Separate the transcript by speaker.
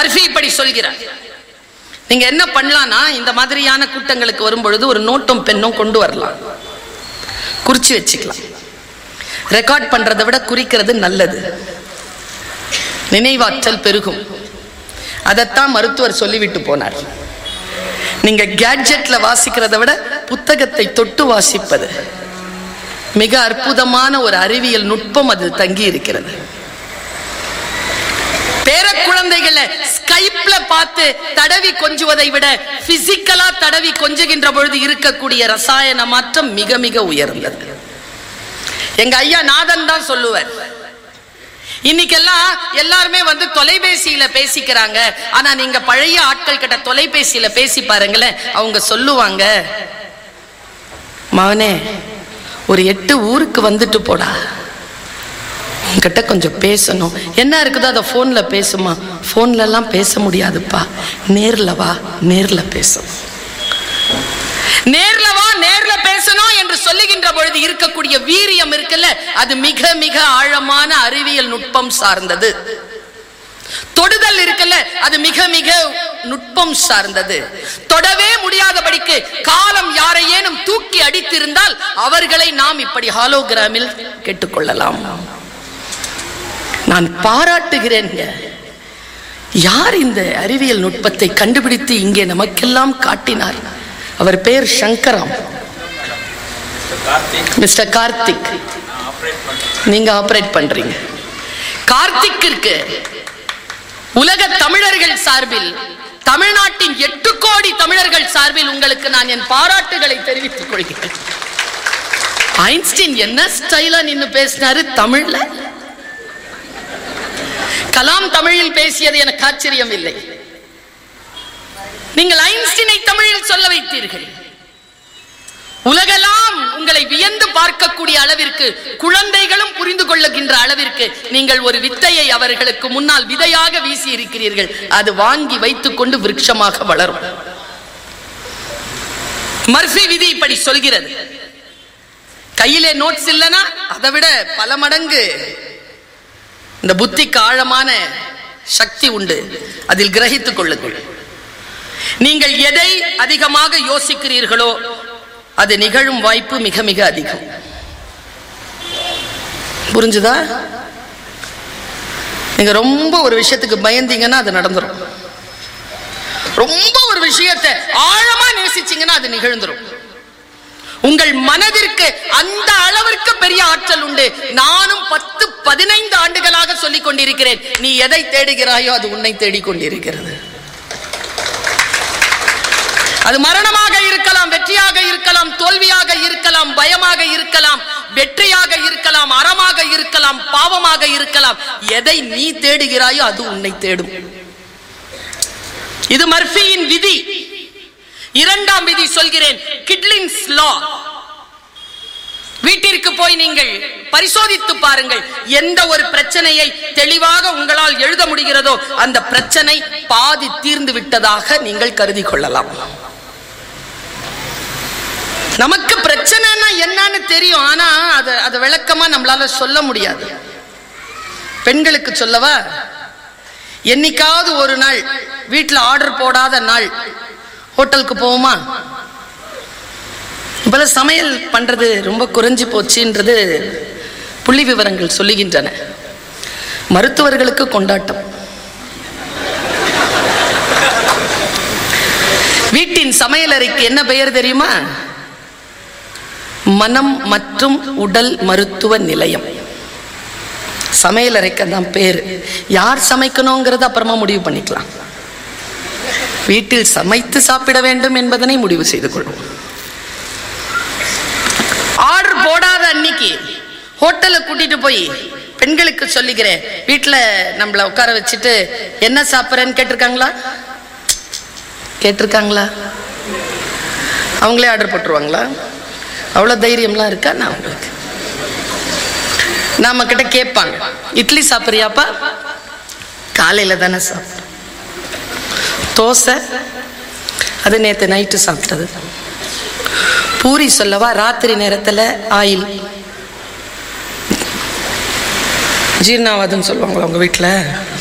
Speaker 1: Murphy இப்படி சொல்கிறார் நீங்க என்ன பண்ணலாம்னா இந்த மாதிரியான கூட்டங்களுக்கு வரும்பொழுது ஒரு நோட்டும் பெண்ணும் கொண்டு வரலாம் குறிச்சு வச்சுக்கலாம் ரெக்கார்ட் பண்றதை விட குறிக்கிறது நல்லது நினைவாற்றல் பெருகும் அதைத்தான் மருத்துவர் சொல்லிவிட்டு போனார் நீங்க கேட்ஜெட்ல வாசிக்கிறதை விட புத்தகத்தை தொட்டு வாசிப்பது மிக அற்புதமான ஒரு அறிவியல் நுட்பம் அது தங்கி இருக்கிறது பேர குழந்தைகளை ஸ்கைப்ல பார்த்து தடவி கொஞ்சுவதை விட பிசிக்கலா தடவி கொஞ்சுகின்ற பொழுது இருக்கக்கூடிய ரசாயன மாற்றம் மிக மிக உயர்ந்தது எங்க ஐயா நாதன் தான் சொல்லுவார் இன்னைக்கெல்லாம் எல்லாருமே வந்து தொலைபேசியில பேசிக்கிறாங்க ஆனா நீங்க பழைய ஆட்கள் கிட்ட தொலைபேசியில பேசி பாருங்களேன் அவங்க சொல்லுவாங்க மவனே ஒரு எட்டு ஊருக்கு வந்துட்டு போடா உன்கிட்ட கொஞ்சம் பேசணும் என்ன இருக்குதோ அதை ஃபோன்ல பேசுமா ஃபோன்ல எல்லாம் பேச முடியாதுப்பா நேர்ல வா நேர்ல பேசணும் நேர்ல வா நேர்ல பேசணும் என்று சொல்லுகின்ற பொழுது இருக்கக்கூடிய வீரியம் இருக்குல்ல அது மிக மிக ஆழமான அறிவியல் நுட்பம் சார்ந்தது தொடுதல் இருக்குல்ல அது மிக மிக நுட்பம் சார்ந்தது தொடவே முடியாதபடிக்கு காலம் யாரையேனும் தூக்கி அடித்திருந்தால் அவர்களை நாம் இப்படி ஹாலோகிராமில் கேட்டுக்கொள்ளலாம் நான் பாராட்டுகிறேங்க யார் இந்த அறிவியல் நுட்பத்தை கண்டுபிடித்து இங்கே நமக்கெல்லாம் காட்டினார் அவர் பெயர் சங்கராம் மிஸ்டர் கார்த்திக் நீங்க ஆபரேட் பண்றீங்க கார்த்திக்கிற்கு உலக தமிழர்கள் சார்பில் தமிழ்நாட்டின் எட்டு கோடி தமிழர்கள் சார்பில் உங்களுக்கு நான் என் பாராட்டுகளை தெரிவித்துக் கொள்கிறேன் ஐன்ஸ்டீன் என்ன ஸ்டைலா நின்னு பேசினாரு தமிழ்ல கலாம் தமிழில் பேசியது எனக்கு ஆச்சரியம் இல்லை நீங்கள் ஐன்ஸ்டீனை தமிழில் சொல்ல வைத்தீர்கள் உலகெல்லாம் உங்களை வியந்து பார்க்கக்கூடிய அளவிற்கு குழந்தைகளும் புரிந்து கொள்ளுகின்ற அளவிற்கு நீங்கள் ஒரு வித்தையை அவர்களுக்கு முன்னால் விதையாக வீசி இருக்கிறீர்கள் அது வாங்கி வைத்துக் கொண்டு விருட்சமாக வளரும் மர்ஃபி விதி இப்படி சொல்கிறது கையிலே நோட்ஸ் இல்லைன்னா அதை விட பல மடங்கு இந்த புத்திக்கு ஆழமான சக்தி உண்டு அதில் கிரகித்துக் கொள்ளுங்கள் நீங்கள் எதை அதிகமாக யோசிக்கிறீர்களோ அது நிகழும் வாய்ப்பு மிக மிக அதிகம் புரிஞ்சுதா நீங்க ரொம்ப ஒரு விஷயத்துக்கு பயந்தீங்கன்னா அது நடந்துரும் ரொம்ப ஒரு விஷயத்தை ஆழமா நேசிச்சீங்கன்னா அது நிகழ்ந்துரும் உங்கள் மனதிற்கு அந்த அளவிற்கு பெரிய ஆற்றல் உண்டு நானும் பத்து பதினைந்து ஆண்டுகளாக சொல்லிக் கொண்டிருக்கிறேன் நீ எதை தேடுகிறாயோ அது உன்னை தேடிக் கொண்டிருக்கிறது அது மரணமாக இருக்கலாம் வெற்றியாக இருக்கலாம் தோல்வியாக இருக்கலாம் பயமாக இருக்கலாம் வெற்றியாக இருக்கலாம் அறமாக இருக்கலாம் பாவமாக இருக்கலாம் எதை நீ தேடுகிறாயோ அது உன்னை தேடும் இது மர்ஃபியின் விதி இரண்டாம் விதி சொல்கிறேன் கிட்லின்ஸ் லா வீட்டிற்கு போய் நீங்கள் பரிசோதித்து பாருங்கள் எந்த ஒரு பிரச்சனையை தெளிவாக உங்களால் எழுத முடிகிறதோ அந்த பிரச்சனை பாதி தீர்ந்து விட்டதாக நீங்கள் கருதி கொள்ளலாம் நமக்கு பிரச்சனைனா என்னன்னு தெரியும் ஆனா அது அது விளக்கமா நம்மளால சொல்ல முடியாது பெண்களுக்கு சொல்லவா என்னைக்காவது ஒரு நாள் வீட்டுல ஆர்டர் போடாத நாள் ஹோட்டலுக்கு போவோமா இப்பெல்லாம் சமையல் பண்றது ரொம்ப குறைஞ்சு போச்சுன்றது புள்ளி விவரங்கள் சொல்லுகின்றன மருத்துவர்களுக்கு கொண்டாட்டம் வீட்டின் சமையலறைக்கு என்ன பெயர் தெரியுமா மனம் மற்றும் உடல் மருத்துவ நிலையம் சமையலறைக்கு தான் பேர் யார் சமைக்கணுங்கிறத அப்புறமா முடிவு பண்ணிக்கலாம் வீட்டில் சமைத்து சாப்பிட வேண்டும் என்பதனை முடிவு செய்து கொள்வோம் ஆர்டர் போடாத அன்னைக்கு ஹோட்டலை கூட்டிட்டு போய் பெண்களுக்கு சொல்லிக்கிறேன் வீட்டில் நம்மள உட்கார வச்சுட்டு என்ன சாப்பிட்றேன்னு கேட்டிருக்காங்களா கேட்டிருக்காங்களா அவங்களே ஆர்டர் போட்டுருவாங்களா அவ்வளோ தைரியம்லாம் இருக்கா நான் உங்களுக்கு நாம கிட்ட கேட்பாங்க இட்லி சாப்பிட்றியாப்பா காலையில் தானே சாப்பிட்றேன் தோசை அது நேற்று நைட்டு சாப்பிட்டது பூரி சொல்லவா ராத்திரி நேரத்தில் ஆயில் ஜீர்ணாவாதுன்னு சொல்லுவாங்களா உங்கள் வீட்டில்